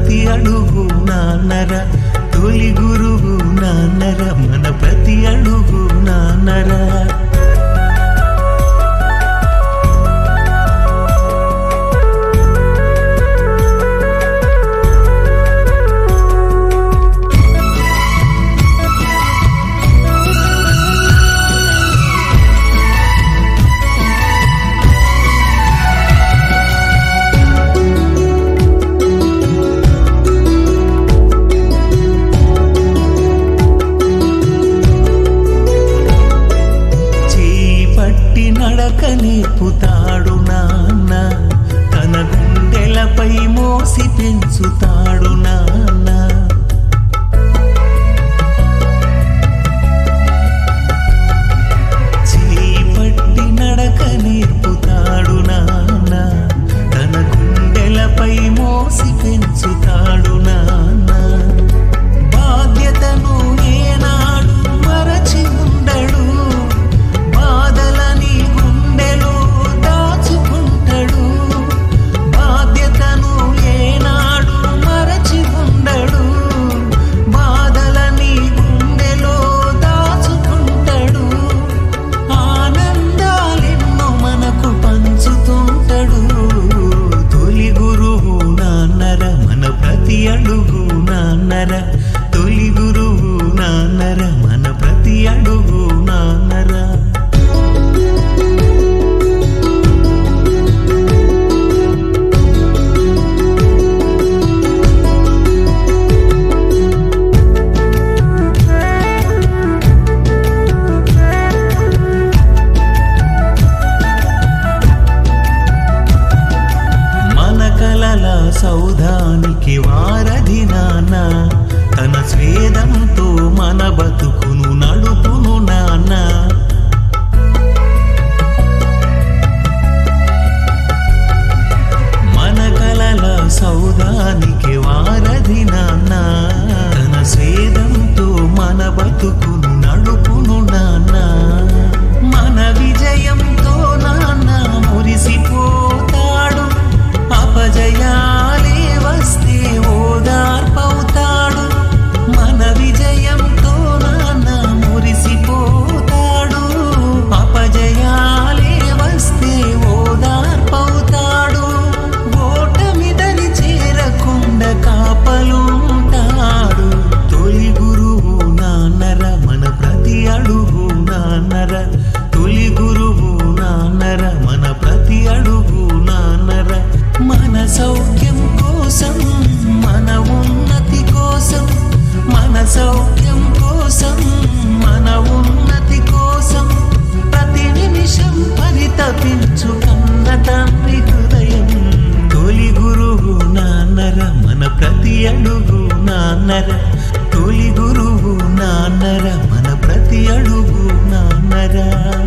ప్రతి అడుగు నాన్నర తొలి గురువు నాన్నర మన ప్రతి అడుగు నాన్నర చేయి పట్టి నడక నేర్పుతాడు నాన్న తన గుండెలపై మోసి పెంచుతాడు నాన్న చేయి పట్టి నడక నేర్పుతాడు నాన్న తన గుండెలపై మోసి పెంచుతాడు నాన్న బాధ్యతను ఏనాడు మరచి ఉండడు బాధలని గుండెలో దాచుకుంటాడు బాధ్యతను ఏనాడు మరచి ఉండడు బాధలని గుండెలో దాచుకుంటాడు ఆనందాలెన్నో మనకు పంచుతుంటాడు తొలి గురువు నాన్నర మన ప్రతి అడుగు నాన్నర తొలి గురువు నాన్నర మన ప్రతి అడుగు నాన్నర మన కలల సౌధానికి వారధి నాన్న తన స్వేదంతో మన బతుకును నడుపును నాన్న మన కలల సౌధానికి వారధి నాన్న తన స్వేదంతో మన బతుకును నడుపును నాన్న మన విజయంతో నాన్న మురిసిపోతాడు అపజయాలే వస్తే ఓదార్పవుతాడు మన విజయంతో నాన్న మురిసిపోతాడు అపజయాలే వస్తే ఓదార్పవుతాడు ఓటమిదని చేరకుండా కాపలుంటాడు తొలి గురువు నాన్నర మన ప్రతి అడుగు నాన్నర తొలి గురువు నాన్నర మన ప్రతి అడుగు నాన్నర మన సౌఖ్యం కోసం మన ఉన్నతి కోసం మన సౌఖ్యం కోసం మన ఉన్నతి కోసం ప్రతి నిమిషం పరితపించు కన్న తండ్రి హృదయం తొలి గురువు నాన్నర మన ప్రతి అడుగు నాన్నర తొలి గురువు నాన్నర మన ప్రతి అడుగు నాన్నర